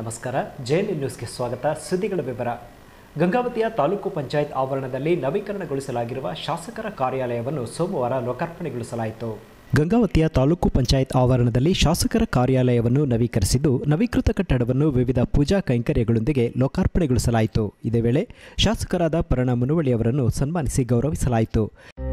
ನಮಸ್ಕಾರ ಜೆಎನ್ಯು ನ್ಯೂಸ್ಗೆ ಸ್ವಾಗತ ಸುದ್ದಿಗಳ ವಿವರ ಗಂಗಾವತಿಯ ತಾಲೂಕು ಪಂಚಾಯತ್ ಆವರಣದಲ್ಲಿ ನವೀಕರಣಗೊಳಿಸಲಾಗಿರುವ ಶಾಸಕರ ಕಾರ್ಯಾಲಯವನ್ನು ಸೋಮವಾರ ಲೋಕಾರ್ಪಣೆಗೊಳಿಸಲಾಯಿತು ಗಂಗಾವತಿಯ ತಾಲೂಕು ಪಂಚಾಯತ್ ಆವರಣದಲ್ಲಿ ಶಾಸಕರ ಕಾರ್ಯಾಲಯವನ್ನು ನವೀಕರಿಸಿದ್ದು ನವೀಕೃತ ಕಟ್ಟಡವನ್ನು ವಿವಿಧ ಪೂಜಾ ಕೈಂಕರ್ಯಗಳೊಂದಿಗೆ ಲೋಕಾರ್ಪಣೆಗೊಳಿಸಲಾಯಿತು ಇದೇ ವೇಳೆ ಶಾಸಕರಾದ ಪರಣ ಮುನುವಳಿ ಅವರನ್ನು ಸನ್ಮಾನಿಸಿ ಗೌರವಿಸಲಾಯಿತು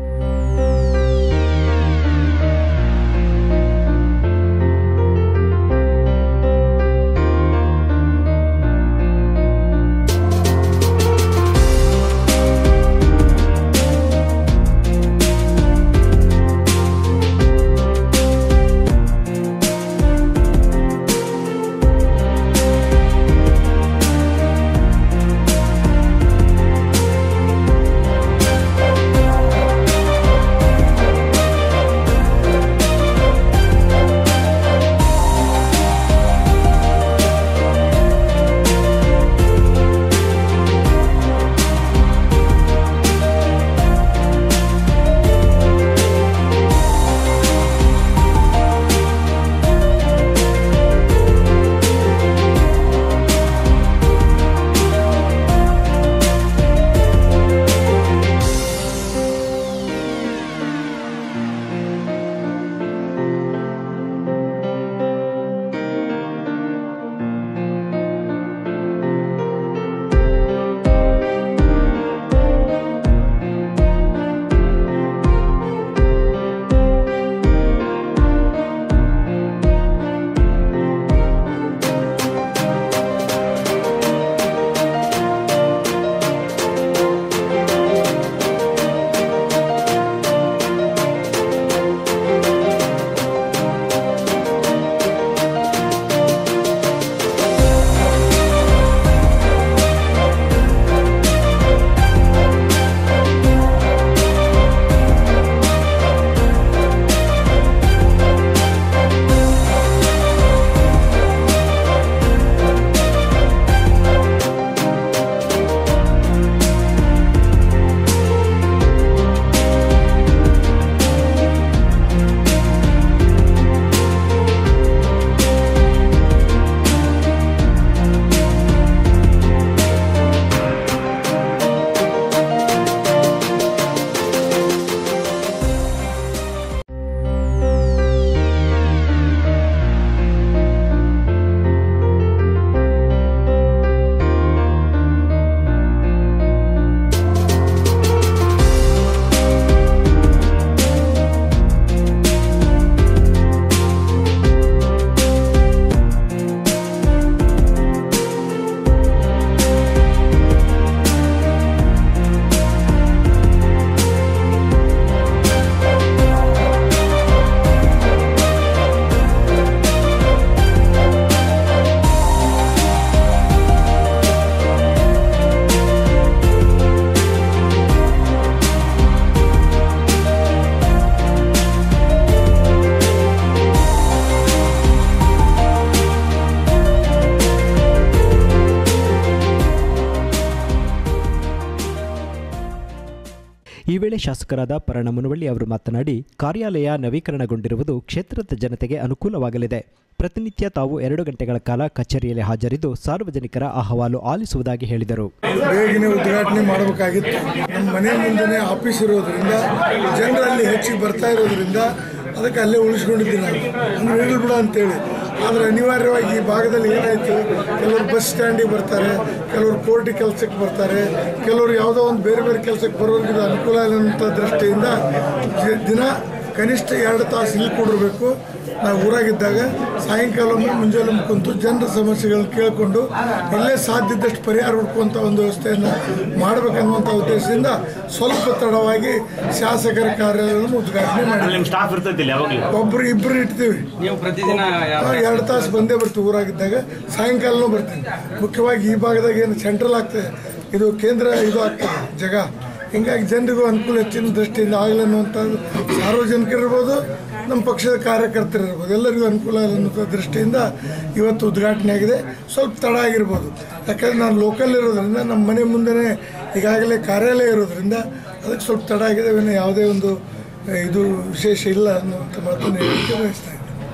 ಈ ವೇಳೆ ಶಾಸಕರಾದ ಪರಣ ಮುನವಳ್ಳಿ ಅವರು ಮಾತನಾಡಿ ಕಾರ್ಯಾಲಯ ನವೀಕರಣಗೊಂಡಿರುವುದು ಕ್ಷೇತ್ರದ ಜನತೆಗೆ ಅನುಕೂಲವಾಗಲಿದೆ ಪ್ರತಿನಿತ್ಯ ತಾವು ಎರಡು ಗಂಟೆಗಳ ಕಾಲ ಕಚೇರಿಯಲ್ಲಿ ಹಾಜರಿದ್ದು ಸಾರ್ವಜನಿಕರ ಅಹವಾಲು ಆಲಿಸುವುದಾಗಿ ಹೇಳಿದರು ಬೇಗನೆ ಉದ್ಘಾಟನೆ ಮಾಡಬೇಕಾಗಿತ್ತು ನಮ್ಮ ಮನೆ ಮುಂದೆನೇ ಆಫೀಸ್ ಇರೋದ್ರಿಂದ ಜನರಲ್ಲಿ ಹೆಚ್ಚಿಗೆ ಬರ್ತಾ ಇರೋದ್ರಿಂದ ಅದಕ್ಕೆ ಅಲ್ಲೇ ಉಳಿಸ್ಕೊಂಡಿದ್ದೀನಿ ನಾನು ಅಂದ್ರೆ ಇರಲಿ ಬಿಡ ಅಂತೇಳಿ ಆದರೆ ಅನಿವಾರ್ಯವಾಗಿ ಈ ಭಾಗದಲ್ಲಿ ಏನಾಯಿತು ಕೆಲವರು ಬಸ್ ಸ್ಟ್ಯಾಂಡಿಗೆ ಬರ್ತಾರೆ ಕೆಲವರು ಕೋರ್ಟಿಗೆ ಕೆಲಸಕ್ಕೆ ಬರ್ತಾರೆ ಕೆಲವರು ಯಾವುದೋ ಒಂದು ಬೇರೆ ಬೇರೆ ಕೆಲಸಕ್ಕೆ ಬರೋರಿಗೆ ಇದು ಅನುಕೂಲ ಅನ್ನೋಂಥ ದೃಷ್ಟಿಯಿಂದ ಜ- ದಿನ ಕನಿಷ್ಠ ಎರಡು ತಾಸು ಇಲ್ಲಿ ಕೊಡಿರ್ಬೇಕು ನಾವು ಊರಾಗಿದ್ದಾಗ ಸಾಯಂಕಾಲ ಒಮ್ಮೆ ಮುಂಜಾನೆ ಒಮ್ಮೆ ಕುಂತು ಜನರ ಸಮಸ್ಯೆಗಳನ್ನ ಕೇಳಿಕೊಂಡು ಎಲ್ಲೇ ಸಾಧ್ಯ ಇದ್ದಷ್ಟು ಪರಿಹಾರ ಹುಡ್ಕುವಂಥ ಒಂದು ವ್ಯವಸ್ಥೆಯನ್ನು ಮಾಡಬೇಕನ್ನುವಂಥ ಉದ್ದೇಶದಿಂದ ಸ್ವಲ್ಪ ತಡವಾಗಿ ಶಾಸಕರ ಕಾರ್ಯಾಲಯವನ್ನು ಉದ್ಘಾಟನೆ ಮಾಡಿ ನಿಮ್ಮ ಸ್ಟಾಫ್ ಇರ್ತೈತಿಲ್ಲ ಯಾವಾಗಲೂ ಒಬ್ರು ಇಬ್ಬರು ಇಡ್ತೀವಿ ನೀವು ಪ್ರತಿದಿನ ಯಾವ- ನಾವು ಎರಡು ತಾಸು ಬಂದೇ ಬರ್ತೀವಿ ಊರಾಗಿದ್ದಾಗ ಸಾಯಂಕಾಲನೂ ಬರ್ತೀನಿ ಮುಖ್ಯವಾಗಿ ಈ ಭಾಗದಾಗ ಏನು ಸೆಂಟ್ರಲ್ ಆಗ್ತದೆ ಇದು ಕೇಂದ್ರ ಇದು ಆಗ್ತದೆ ಜಾಗ ಹಿಂಗಾಗಿ ಜನರಿಗೂ ಅನುಕೂಲ ಹೆಚ್ಚಿನ ದೃಷ್ಟಿಯಿಂದ ಆಗಲಿ ಅನ್ನುವಂಥದ್ದು ಸಾರ್ವಜನಿಕರಿರ್ಬೋದು ನಮ್ಮ ಪಕ್ಷದ ಕಾರ್ಯಕರ್ತರಿರ್ಬೋದು ಎಲ್ಲರಿಗೂ ಅನುಕೂಲ ಅನ್ನೋ ದೃಷ್ಟಿಯಿಂದ ಇವತ್ತು ಉದ್ಘಾಟನೆ ಆಗಿದೆ ಸ್ವಲ್ಪ ತಡ ಆಗಿರ್ಬೋದು ಯಾಕಂದ್ರೆ ನಾನು ಲೋಕಲ್ ಇರೋದ್ರಿಂದ ನಮ್ಮ ಮನೆ ಮುಂದೆನೇ ಈಗಾಗಲೇ ಕಾರ್ಯಾಲಯ ಇರೋದ್ರಿಂದ ಅದಕ್ಕೆ ಸ್ವಲ್ಪ ತಡ ಆಗಿದೆ ಇನ್ನು ಯಾವುದೇ ಒಂದು ಇದು ವಿಶೇಷ ಇಲ್ಲ ಅನ್ನುವಂಥ ಮಾತನ್ನು ಹೇಳಲಿಕ್ಕೆ ಬಯಸ್ತಾ ಇದ್ದೀನಿ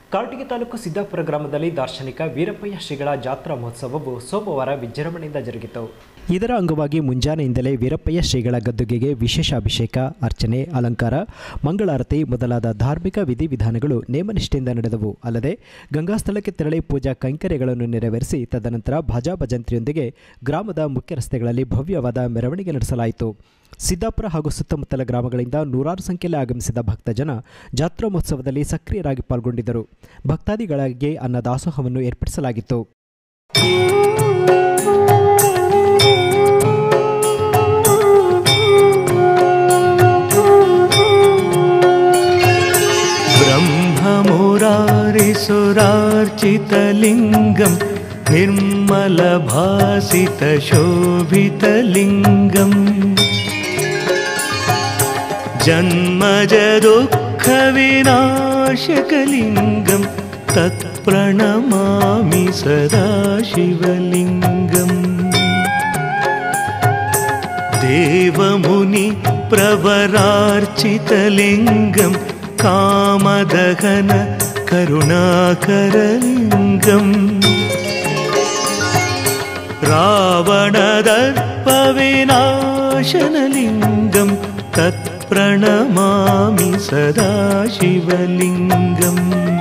ಕಾರಟಗಿ ತಾಲೂಕು ಸಿದ್ದಾಪುರ ಗ್ರಾಮದಲ್ಲಿ ದಾರ್ಶನಿಕ ವೀರಪ್ಪಯ್ಯ ಶ್ರೀಗಳ ಜಾತ್ರಾ ಮಹೋತ್ಸವವು ಸೋಮವಾರ ವಿಜೃಂಭಣೆಯಿಂದ ಜರುಗಿತು ಇದರ ಅಂಗವಾಗಿ ಮುಂಜಾನೆಯಿಂದಲೇ ವೀರಪ್ಪಯ್ಯ ಶ್ರೀಗಳ ಗದ್ದುಗೆಗೆ ವಿಶೇಷ ಅಭಿಷೇಕ ಅರ್ಚನೆ ಅಲಂಕಾರ ಮಂಗಳಾರತಿ ಮೊದಲಾದ ಧಾರ್ಮಿಕ ವಿಧಿವಿಧಾನಗಳು ನೇಮನಿಷ್ಠೆಯಿಂದ ನಡೆದವು ಅಲ್ಲದೆ ಗಂಗಾಸ್ಥಳಕ್ಕೆ ತೆರಳಿ ಪೂಜಾ ಕೈಂಕರ್ಯಗಳನ್ನು ನೆರವೇರಿಸಿ ತದನಂತರ ಭಜಾ ಭಜಂತ್ರಿಯೊಂದಿಗೆ ಗ್ರಾಮದ ಮುಖ್ಯ ರಸ್ತೆಗಳಲ್ಲಿ ಭವ್ಯವಾದ ಮೆರವಣಿಗೆ ನಡೆಸಲಾಯಿತು ಸಿದ್ದಾಪುರ ಹಾಗೂ ಸುತ್ತಮುತ್ತಲ ಗ್ರಾಮಗಳಿಂದ ನೂರಾರು ಸಂಖ್ಯೆಯಲ್ಲಿ ಆಗಮಿಸಿದ ಭಕ್ತಜನ ಜಾತ್ರಾ ಮಹೋತ್ಸವದಲ್ಲಿ ಸಕ್ರಿಯರಾಗಿ ಪಾಲ್ಗೊಂಡಿದ್ದರು ಭಕ್ತಾದಿಗಳಿಗೆ ಅನ್ನದಾಸೋಹವನ್ನು ಏರ್ಪಡಿಸಲಾಗಿತ್ತು ब्रह्ममुरारिसुरार्चितलिङ्गं निर्मलभासितशोभितलिङ्गम् जन्मजदुःखविनाशकलिङ्गं तत्प्रणमामि सदा शिवलिङ्गम् देवमुनि प्रवरार्चितलिङ्गं कामदहन करुणाकरलिङ्गम् रावणदर्पविनाशनलिङ्गं तत्प्रणमामि सदा शिवलिङ्गम्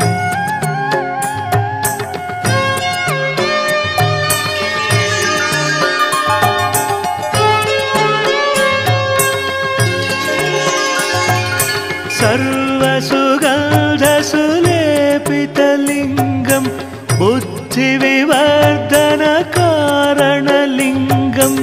सर्वसुगन्धसुलेपितलिङ्गं बुद्धिविवर्धनकारणलिङ्गम्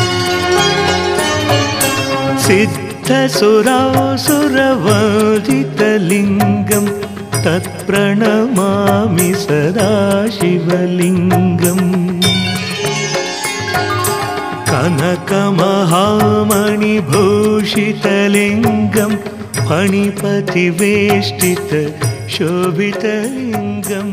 सिद्धसुरासुरवर्धितलिङ्गं तत्प्रणमामि सदा शिवलिङ्गम् कनकमहामणिभूषितलिङ्गं फणिपतिवेष्टित शोभितलिङ्गम्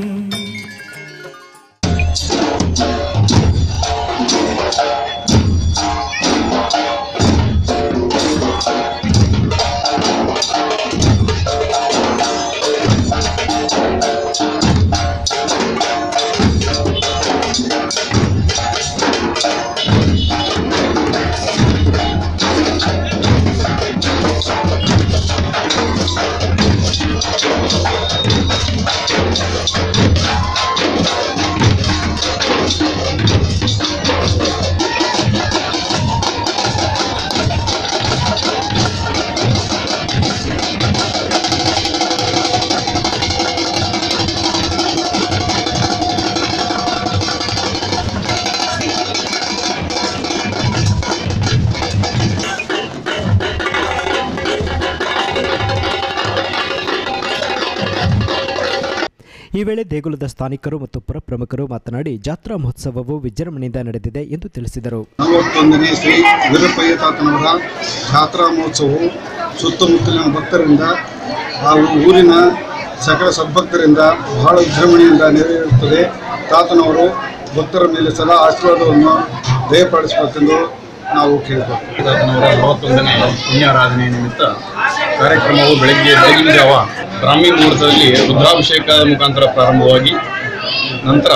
ಈ ವೇಳೆ ದೇಗುಲದ ಸ್ಥಾನಿಕರು ಮತ್ತು ಪುರಪ್ರಮುಖರು ಮಾತನಾಡಿ ಜಾತ್ರಾ ಮಹೋತ್ಸವವು ವಿಜೃಂಭಣೆಯಿಂದ ನಡೆದಿದೆ ಎಂದು ತಿಳಿಸಿದರು ನಲವತ್ತೊಂದನೇ ಶ್ರೀ ವೀರಪ್ಪಯ್ಯ ತಾತನವರ ಜಾತ್ರಾ ಮಹೋತ್ಸವವು ಸುತ್ತಮುತ್ತಲಿನ ಭಕ್ತರಿಂದ ಹಾಗೂ ಊರಿನ ಸಕಲ ಸದ್ಭಕ್ತರಿಂದ ಬಹಳ ವಿಜೃಂಭಣೆಯಿಂದ ನೆರವೇರುತ್ತದೆ ತಾತನವರು ಭಕ್ತರ ಮೇಲೆ ಸದಾ ಆಶೀರ್ವಾದವನ್ನು ದಯಪಾಲಿಸಬೇಕೆಂದು ನಾವು ಕೇಳಿಕೊಳ್ತೀವಿ ತಾತನವರ ನಲವತ್ತೊಂದನೇ ಪುಣ್ಯಾರಾಧನೆ ನಿಮಿತ್ತ ಕಾರ್ಯಕ್ರಮವು ಬೆಳಗ್ಗೆ ಬೆಳಗಿನ ಜಾವ ಬ್ರಾಹ್ಮಿ ಮುಹೂರ್ತದಲ್ಲಿ ರುದ್ರಾಭಿಷೇಕದ ಮುಖಾಂತರ ಪ್ರಾರಂಭವಾಗಿ ನಂತರ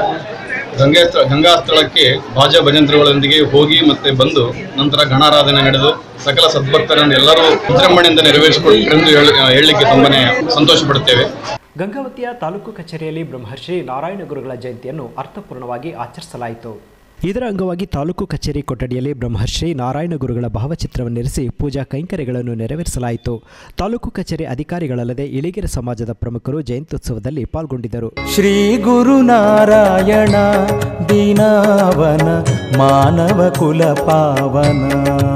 ಗಂಗೆ ಸ್ಥ- ಗಂಗಾ ಸ್ಥಳಕ್ಕೆ ಬಾಜಾ ಭಜಂತ್ರಿಗಳೊಂದಿಗೆ ಹೋಗಿ ಮತ್ತೆ ಬಂದು ನಂತರ ಗಣಾರಾಧನೆ ನಡೆದು ಸಕಲ ಸದ್ಭಕ್ತರನ್ನು ಎಲ್ಲರೂ ವಿಜೃಂಭಣೆಯಿಂದ ನೆರವೇರಿಸಿಕೊಟ್ಟರೆಂದು ಹೇಳ- ಹೇಳಲಿಕ್ಕೆ ತುಂಬಾನೇ ಸಂತೋಷ ಪಡುತ್ತೇವೆ ಗಂಗಾವತಿಯ ತಾಲೂಕು ಕಚೇರಿಯಲ್ಲಿ ಬ್ರಹ್ಮರ್ಷಿ ನಾರಾಯಣ ಗುರುಗಳ ಜಯಂತಿಯನ್ನು ಅರ್ಥಪೂರ್ಣವಾಗಿ ಆಚರಿಸಲಾಯಿತು ಇದರ ಅಂಗವಾಗಿ ತಾಲೂಕು ಕಚೇರಿ ಕೊಠಡಿಯಲ್ಲಿ ಬ್ರಹ್ಮರ್ಷಿ ನಾರಾಯಣ ಗುರುಗಳ ಭಾವಚಿತ್ರವನ್ನಿರಿಸಿ ಪೂಜಾ ಕೈಂಕರ್ಯಗಳನ್ನು ನೆರವೇರಿಸಲಾಯಿತು ತಾಲೂಕು ಕಚೇರಿ ಅಧಿಕಾರಿಗಳಲ್ಲದೆ ಇಳಿಗೆರೆ ಸಮಾಜದ ಪ್ರಮುಖರು ಜಯಂತ್ಯುತ್ಸವದಲ್ಲಿ ಪಾಲ್ಗೊಂಡಿದ್ದರು ಶ್ರೀ ಗುರುನಾರಾಯಣ ದೀನಾವನ ಮಾನವ ಕುಲ ಪಾವನ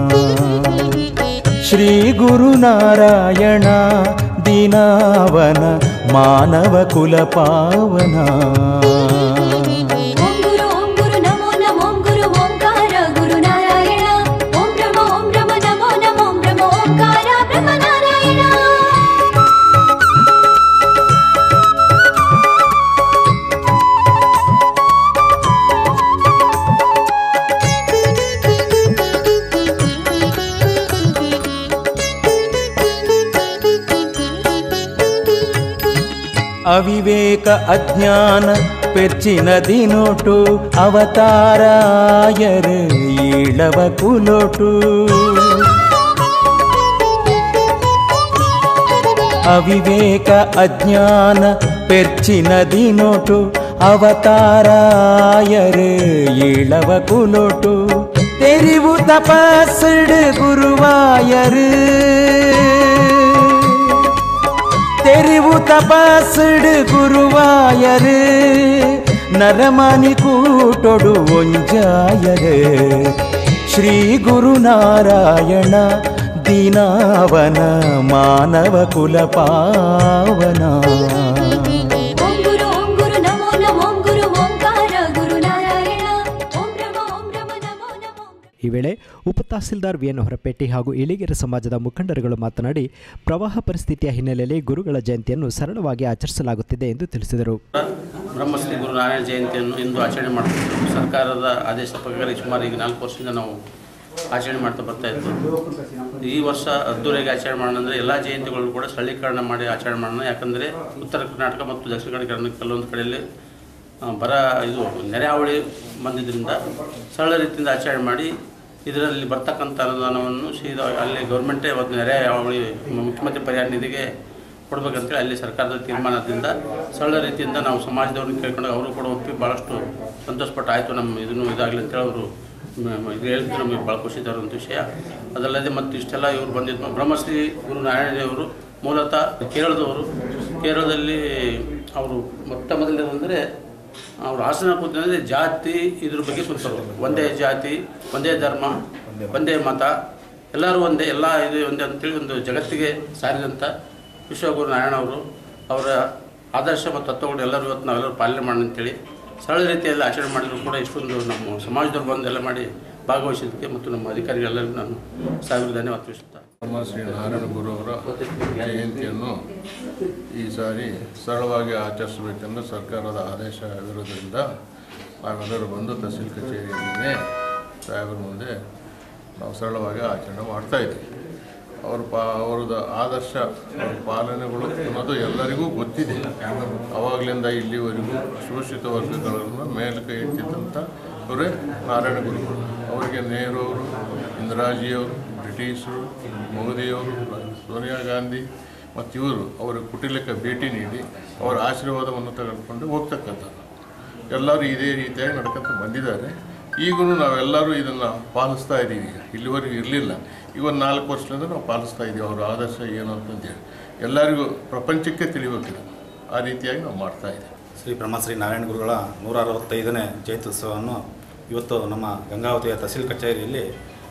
ಶ್ರೀ ಗುರುನಾರಾಯಣ ದೀನಾವನ ಮಾನವ ಕುಲ ಪಾವನ ಓಂ ಗುರು ಓಂ ಗುರು ನಮೋ ನಮೋ ಓಂ ಗುರು ಓಂಕಾರ ಗುರು ನಾರಾಯಣ ಓಂ ಬ್ರಹ್ಮ ಓಂ ಬ್ರಹ್ಮ ನಮೋ ನಮೋ ಓಂ ಬ್ರಹ್ಮ ಓಂಕಾರ ಬ್ರಹ್ಮ ನಾರಾಯಣ ಅವಿವೇಕ ಅಜ್ಞಾನ ಪೆಚ್ಚಿನದಿ ನೋಟು ಅವತಾರಾಯರು ಈಳವ ಕುಲೋಟು ಅವಿವೇಕ ಅಜ್ಞಾನ ಪೆರ್ಚಿನದಿ ನೋಟು ಅವತಾರಾಯರು ಈಳವ ಕುಲೋಟು ತೆರಿವು ತಪಸ್ಸಡು ಗುರುವಾಯರು ತೆರಿವು ತಪಸ್ಸಡು ಗುರುವಾಯರು ನರಮನಿ ಕೂಟೊಡು ಒಂಜಾಯರು ಶ್ರೀ ಗುರುನಾರಾಯಣ ದೀನಾವನ ಮಾನವ ಕುಲ ಪಾವನ ಓಂ ಗುರು ಓಂ ಗುರು ನಮೋ ನಮೋ ಓಂ ಗುರು ಓಂಕಾರ ಗುರು ನಾರಾಯಣ ಓಂ ಬ್ರಹ್ಮ ಓಂ ಬ್ರಹ್ಮ ನಮೋ ನಮೋ ಈ ವೇಳೆ ಉಪ ತಹಸೀಲ್ದಾರ್ ವಿಎನ್ ಹೊರಪೇಟೆ ಹಾಗೂ ಇಳಿಗೆರೆ ಸಮಾಜದ ಮುಖಂಡರುಗಳು ಮಾತನಾಡಿ ಪ್ರವಾಹ ಪರಿಸ್ಥಿತಿಯ ಹಿನ್ನೆಲೆಯಲ್ಲಿ ಗುರುಗಳ ಜಯಂತಿಯನ್ನು ಸರಳವಾಗಿ ಆಚರಿಸಲಾಗುತ್ತಿದೆ ಎಂದು ತಿಳಿಸಿದರು ಬ್ರಹ್ಮಶ್ರೀ ಗುರು ನಾರಾಯಣ ಜಯಂತಿಯನ್ನು ಇಂದು ಆಚರಣೆ ಮಾಡ್ತಿದ್ದೇವೆ ಸರ್ಕಾರದ ಆದೇಶ ಪ್ರಕಾರ ಸುಮಾರು ಈಗ ನಾಲ್ಕು ವರ್ಷದಿಂದ ನಾವು ಆಚರಣೆ ಮಾಡ್ತಾ ಬರ್ತಾ ಇದ್ದು ಈ ವರ್ಷ ಅದ್ದೂರಿಯಾಗಿ ಆಚರಣೆ ಮಾಡೋಣ ಅಂದರೆ ಎಲ್ಲ ಜಯಂತಿಗಳನ್ನು ಕೂಡ ಸ್ಥಳೀಕರಣ ಮಾಡಿ ಆಚರಣೆ ಮಾಡೋಣ ಯಾಕಂದರೆ ಉತ್ತರ ಕರ್ನಾಟಕ ಮತ್ತು ದಕ್ಷಿಣ ಕನ್ನಡ ಕೆಲವೊಂದು ಕಡೆಯಲ್ಲಿ ಆ, ಬರ ಇದು ನೆರೆ ಹಾವಳಿ ಬಂದಿದ್ದರಿಂದ ಸರಳ ರೀತಿಯಿಂದ ಆಚರಣೆ ಮಾಡಿ ಇದರಲ್ಲಿ ಬರ್ತಕ್ಕಂಥ ಅನುದಾನವನ್ನು ಸೀದಾ ಅಲ್ಲಿ ಗೌರ್ಮೆಂಟೇ ಒಂದು ನೆರೆ ಹಾವಳಿ ಮುಖ್ಯಮಂತ್ರಿ ಪರಿಹಾರ ನಿಧಿಗೆ ಕೊಡ್ಬೇಕಂತೇಳಿ ಅಲ್ಲಿ ಸರ್ಕಾರದ ತೀರ್ಮಾನದಿಂದ ಸರಳ ರೀತಿಯಿಂದ ನಾವು ಸಮಾಜದವ್ರನ್ನ ಕೇಳ್ಕೊಂಡು ಅವರು ಕೂಡ ಒಪ್ಪಿ ಭಾಳಷ್ಟು ಸಂತೋಷಪಟ್ಟು ಆಯಿತು ನಮ್ಮ ಇದನ್ನು ಇದಾಗಲಿ ಅಂತೇಳಿ ಅವರು ಮ- ಮ- ಇದು ಹೇಳಿದ್ದು ನಮಗೆ ಭಾಳ ಖುಷಿ ತರುವಂಥ ವಿಷಯ ಅದಲ್ಲದೆ ಮತ್ತು ಇಷ್ಟೆಲ್ಲ ಇವರು ಬಂದಿದ್ದು ಬ್ರಹ್ಮಶ್ರೀ ಗುರು ನಾರಾಯಣ ದೇವರು ಮೂಲತಃ ಕೇರಳದವರು ಕೇರಳದಲ್ಲಿ ಅವರು ಮೊಟ್ಟ ಮೊದಲನೇದಂದರೆ ಅವರು ಹಾಸನ ಕೂತಿದ್ರೆ ಜಾತಿ ಇದ್ರ ಬಗ್ಗೆ ಕುಂತರು ಒಂದೇ ಜಾತಿ ಒಂದೇ ಧರ್ಮ ಒಂದೇ ಮತ ಎಲ್ಲರೂ ಒಂದೇ ಎಲ್ಲ ಇದು ಒಂದೇ ಅಂತೇಳಿ ಒಂದು ಜಗತ್ತಿಗೆ ಸಾರಿದಂಥ ವಿಶ್ವಗುರು ನಾರಾಯಣ ಅವರು ಅವರ ಆದರ್ಶ ಮತ್ತು ತತ್ವಗಳು ಎಲ್ಲರೂ ಇವತ್ತು ನಾವೆಲ್ಲರೂ ಪಾಲನೆ ಮಾಡೋಣ ಅಂತೇಳಿ ಸರಳ ರೀತಿಯಲ್ಲಿ ಆಚರಣೆ ಮಾಡಿದ್ರು ಕೂಡ ಇಷ್ಟೊಂದು ನಮ್ಮ ಸಮಾಜದವ್ರು ಬಂದು ಎಲ್ಲ ಮಾಡಿ ಭಾಗವಹಿಸಿದ್ದಕ್ಕೆ ಮತ್ತು ನಮ್ಮ ಅಧಿಕಾರಿಗಳೆಲ್ಲರಿಗೂ ನಾನು ಸಾವಿರ ಧನ್ಯವಾದ ತಿಳಿಸುತ್ತಾ ನಮ್ಮ ಶ್ರೀ ನಾರಾಯಣ ಗುರು ಅವರ ಜಯಂತಿಯನ್ನು ಈ ಸಾರಿ ಸರಳವಾಗಿ ಆಚರಿಸಬೇಕೆಂದು ಸರ್ಕಾರದ ಆದೇಶ ಇರೋದ್ರಿಂದ ನಾವೆಲ್ಲರೂ ಬಂದು ತಹಸೀಲ್ ಕಚೇರಿಯಲ್ಲಿನೇ ಸಾಹೇಬರ ಮುಂದೆ ನಾವು ಸರಳವಾಗಿ ಆಚರಣೆ ಮಾಡ್ತಾ ಇದ್ದೀವಿ ಅವ್ರ ಪಾ ಅವ್ರದ್ದು ಆದರ್ಶ ಅವ್ರ ಪಾಲನೆಗಳು ಅನ್ನೋದು ಎಲ್ಲರಿಗೂ ಗೊತ್ತಿದೆ ಅವಾಗಲಿಂದ ಇಲ್ಲಿವರೆಗೂ ಶೋಷಿತ ವರ್ಗಗಳನ್ನು ಮೇಲಕ್ಕೆ ಎತ್ತಿದ್ದಂಥ ಅವರೇ ನಾರಾಯಣ ಗುರುಗಳು ಅವರಿಗೆ ನೆಹರು ಅವರು ಇಂದಿರಾಜಿಯವರು ಬ್ರಿಟಿಷರು ಮೋದಿಯವರು ಸೋನಿಯಾ ಗಾಂಧಿ ಮತ್ತು ಇವರು ಅವರ ಕುಟಿಲಕ್ಕೆ ಭೇಟಿ ನೀಡಿ ಅವರ ಆಶೀರ್ವಾದವನ್ನು ತೆಗೆದುಕೊಂಡು ಹೋಗ್ತಕ್ಕಂಥದ್ದು ಎಲ್ಲರೂ ಇದೇ ರೀತಿಯಾಗಿ ನಡ್ಕೊಂತ ಬಂದಿದ್ದಾರೆ ಈಗೂ ನಾವೆಲ್ಲರೂ ಇದನ್ನು ಪಾಲಿಸ್ತಾ ಇದ್ದೀವಿ ಈಗ ಇಲ್ಲಿವರೆಗೂ ಇರಲಿಲ್ಲ ಈಗ ಒಂದು ನಾಲ್ಕು ವರ್ಷದಿಂದ ನಾವು ಪಾಲಿಸ್ತಾ ಇದ್ದೀವಿ ಅವರ ಆದರ್ಶ ಏನು ಅಂತಂದೇಳಿ ಎಲ್ಲರಿಗೂ ಪ್ರಪಂಚಕ್ಕೆ ತಿಳಿಬೇಕಿದೆ ಆ ರೀತಿಯಾಗಿ ನಾವು ಮಾಡ್ತಾ ಇದ್ದೀವಿ ಶ್ರೀ ಬ್ರಹ್ಮಶ್ರೀ ನಾರಾಯಣ ಗುರುಗಳ ನೂರ ಅರವತ್ತೈದನೇ ಜಯಂತ್ಯುತ್ಸವವನ್ನು ಇವತ್ತು ನಮ್ಮ ಗಂಗಾವತಿಯ ತಹಸೀಲ್ ಕಚೇರಿಯಲ್ಲಿ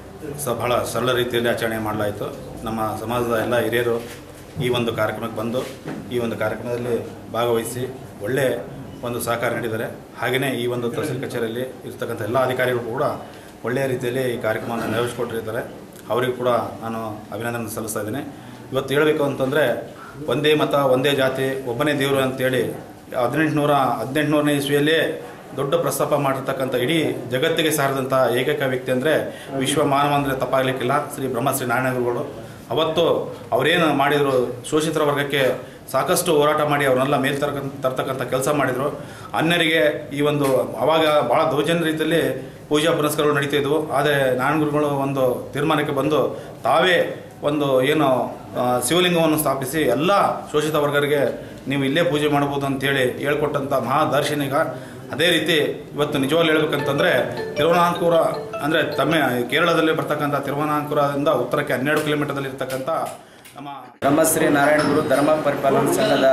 ಸ ಬಹಳ ಸರಳ ರೀತಿಯಲ್ಲಿ ಆಚರಣೆ ಮಾಡಲಾಯಿತು ನಮ್ಮ ಸಮಾಜದ ಎಲ್ಲ ಹಿರಿಯರು ಈ ಒಂದು ಕಾರ್ಯಕ್ರಮಕ್ಕೆ ಬಂದು ಈ ಒಂದು ಕಾರ್ಯಕ್ರಮದಲ್ಲಿ ಭಾಗವಹಿಸಿ ಒಳ್ಳೆ ಒಂದು ಸಹಕಾರ ನೀಡಿದ್ದಾರೆ ಹಾಗೆಯೇ ಈ ಒಂದು ತಹಸೀಲ್ ಕಚೇರಿಯಲ್ಲಿ ಇರ್ತಕ್ಕಂಥ ಎಲ್ಲ ಅಧಿಕಾರಿಗಳು ಕೂಡ ಒಳ್ಳೆಯ ರೀತಿಯಲ್ಲಿ ಈ ಕಾರ್ಯಕ್ರಮವನ್ನು ನೆರವೇರಿಸಿಕೊಟ್ಟಿರ್ತಾರೆ ಅವರಿಗೂ ಕೂಡ ನಾನು ಅಭಿನಂದನೆ ಸಲ್ಲಿಸ್ತಾ ಇದ್ದೀನಿ ಇವತ್ತು ಹೇಳಬೇಕು ಅಂತಂದರೆ ಒಂದೇ ಮತ ಒಂದೇ ಜಾತಿ ಒಬ್ಬನೇ ದೇವರು ಅಂತೇಳಿ ಹದಿನೆಂಟುನೂರ ಹದಿನೆಂಟುನೂರನೇ ಇಸ್ವಿಯಲ್ಲೇ ದೊಡ್ಡ ಪ್ರಸ್ತಾಪ ಮಾಡಿರ್ತಕ್ಕಂಥ ಇಡೀ ಜಗತ್ತಿಗೆ ಸಾರಿದಂಥ ಏಕೈಕ ವ್ಯಕ್ತಿ ಅಂದರೆ ವಿಶ್ವ ಮಾನವ ಅಂದರೆ ತಪ್ಪಾಗಲಿಕ್ಕಿಲ್ಲ ಶ್ರೀ ಬ್ರಹ್ಮಶ್ರೀ ನಾರಾಯಣ ಗುರುಗಳು ಅವತ್ತು ಅವರೇನು ಮಾಡಿದರು ಶೋಷಿತರ ವರ್ಗಕ್ಕೆ ಸಾಕಷ್ಟು ಹೋರಾಟ ಮಾಡಿ ಅವ್ರನ್ನೆಲ್ಲ ಮೇಲ್ ತರಕ ತರ್ತಕ್ಕಂಥ ಕೆಲಸ ಮಾಡಿದರು ಅನ್ಯರಿಗೆ ಈ ಒಂದು ಅವಾಗ ಭಾಳ ದೌರ್ಜನ್ಯ ರೀತಿಯಲ್ಲಿ ಪೂಜಾ ಪುನಸ್ಕಾರಗಳು ನಡೀತಿದ್ವು ಆದರೆ ನಾರಾಯಣ ಗುರುಗಳು ಒಂದು ತೀರ್ಮಾನಕ್ಕೆ ಬಂದು ತಾವೇ ಒಂದು ಏನು ಆ, ಶಿವಲಿಂಗವನ್ನು ಸ್ಥಾಪಿಸಿ ಎಲ್ಲ ಶೋಷಿತ ವರ್ಗರಿಗೆ ನೀವು ಇಲ್ಲೇ ಪೂಜೆ ಮಾಡ್ಬೋದು ಅಂತೇಳಿ ಹೇಳ್ಕೊಟ್ಟಂಥ ಮಹಾದರ್ಶನಿಗ ಅದೇ ರೀತಿ ಇವತ್ತು ನಿಜವಾಗ್ಲೂ ಹೇಳ್ಬೇಕಂತಂದರೆ ತಿರುವನಾಂಕೂರ ಅಂದರೆ ತಮ್ಮ ಕೇರಳದಲ್ಲಿ ಬರ್ತಕ್ಕಂಥ ತಿರುವನಾಂಕೂರದಿಂದ ಉತ್ತರಕ್ಕೆ ಹನ್ನೆರಡು ಕಿಲೋಮೀಟರ್ದಲ್ಲಿ ಇರ್ತಕ್ಕಂಥ ನಮ್ಮ ಬ್ರಹ್ಮಶ್ರೀ ನಾರಾಯಣ ಗುರು ಧರ್ಮ ಪರಿಪಾಲನಾ ಸಂಘದ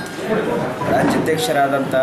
ರಾಜ್ಯಾಧ್ಯಕ್ಷರಾದಂಥ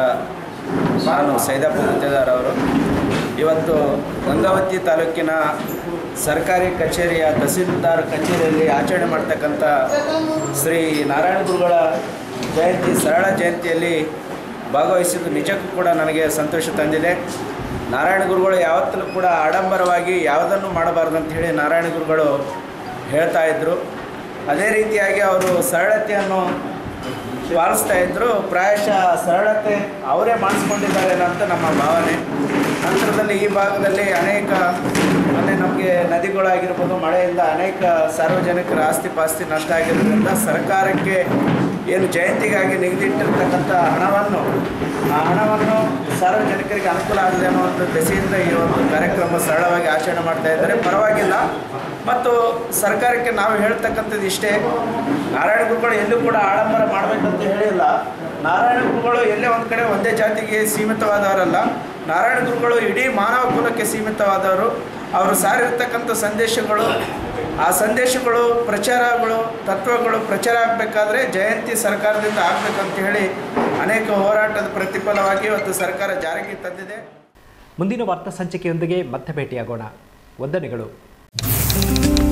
ನಾನು ಸೈದಪ್ಪ ಗುತ್ತೇದಾರ್ ಅವರು ಇವತ್ತು ಗಂಗಾವತಿ ತಾಲೂಕಿನ ಸರ್ಕಾರಿ ಕಚೇರಿಯ ತಹಸೀಲ್ದಾರ್ ಕಚೇರಿಯಲ್ಲಿ ಆಚರಣೆ ಮಾಡ್ತಕ್ಕಂಥ ಶ್ರೀ ನಾರಾಯಣ ಗುರುಗಳ ಜಯಂತಿ ಸರಳ ಜಯಂತಿಯಲ್ಲಿ ಭಾಗವಹಿಸಿದ್ದು ನಿಜಕ್ಕೂ ಕೂಡ ನನಗೆ ಸಂತೋಷ ತಂದಿದೆ ನಾರಾಯಣ ಗುರುಗಳು ಯಾವತ್ತೂ ಕೂಡ ಆಡಂಬರವಾಗಿ ಯಾವುದನ್ನು ಮಾಡಬಾರ್ದು ಅಂತ ಹೇಳಿ ನಾರಾಯಣ ಗುರುಗಳು ಹೇಳ್ತಾ ಇದ್ದರು ಅದೇ ರೀತಿಯಾಗಿ ಅವರು ಸರಳತೆಯನ್ನು ಪಾಲಿಸ್ತಾ ಇದ್ದರು ಪ್ರಾಯಶಃ ಸರಳತೆ ಅವರೇ ಮಾಡಿಸ್ಕೊಂಡಿದ್ದಾರೆ ಅಂತ ನಮ್ಮ ಭಾವನೆ ನಂತರದಲ್ಲಿ ಈ ಭಾಗದಲ್ಲಿ ಅನೇಕ ಮೊನ್ನೆ ನಮಗೆ ನದಿಗಳಾಗಿರ್ಬೋದು ಮಳೆಯಿಂದ ಅನೇಕ ಸಾರ್ವಜನಿಕರ ಆಸ್ತಿ ಪಾಸ್ತಿ ನಷ್ಟ ಆಗಿರೋದ್ರಿಂದ ಸರ್ಕಾರಕ್ಕೆ ಏನು ಜಯಂತಿಗಾಗಿ ನಿಗದಿಟ್ಟಿರ್ತಕ್ಕಂಥ ಹಣವನ್ನು ಆ ಹಣವನ್ನು ಸಾರ್ವಜನಿಕರಿಗೆ ಅನುಕೂಲ ಆಗಲಿ ಅನ್ನೋ ಒಂದು ದೆಸೆಯಿಂದ ಈ ಒಂದು ಕಾರ್ಯಕ್ರಮ ಸರಳವಾಗಿ ಆಚರಣೆ ಮಾಡ್ತಾ ಇದ್ದಾರೆ ಪರವಾಗಿಲ್ಲ ಮತ್ತು ಸರ್ಕಾರಕ್ಕೆ ನಾವು ಹೇಳ್ತಕ್ಕಂಥದ್ದು ಇಷ್ಟೇ ನಾರಾಯಣ ಗುರುಗಳು ಎಲ್ಲೂ ಕೂಡ ಆಡಂಬರ ಮಾಡಬೇಕಂತ ಹೇಳಿಲ್ಲ ನಾರಾಯಣ ಗುರುಗಳು ಎಲ್ಲೇ ಒಂದು ಕಡೆ ಒಂದೇ ಜಾತಿಗೆ ಸೀಮಿತವಾದವರಲ್ಲ ನಾರಾಯಣ ಗುರುಗಳು ಇಡೀ ಮಾನವ ಕುಲಕ್ಕೆ ಸೀಮಿತವಾದವರು ಅವರು ಸಾರಿರ್ತಕ್ಕಂಥ ಸಂದೇಶಗಳು ಆ ಸಂದೇಶಗಳು ಪ್ರಚಾರಗಳು ತತ್ವಗಳು ಪ್ರಚಾರ ಆಗಬೇಕಾದ್ರೆ ಜಯಂತಿ ಸರ್ಕಾರದಿಂದ ಆಗಬೇಕಂತ ಹೇಳಿ ಅನೇಕ ಹೋರಾಟದ ಪ್ರತಿಫಲವಾಗಿ ಇವತ್ತು ಸರ್ಕಾರ ಜಾರಿಗೆ ತಂದಿದೆ ಮುಂದಿನ ವಾರ್ತಾ ಸಂಚಿಕೆಯೊಂದಿಗೆ ಮತ್ತೆ ಭೇಟಿಯಾಗೋಣ ವಂದನೆಗಳು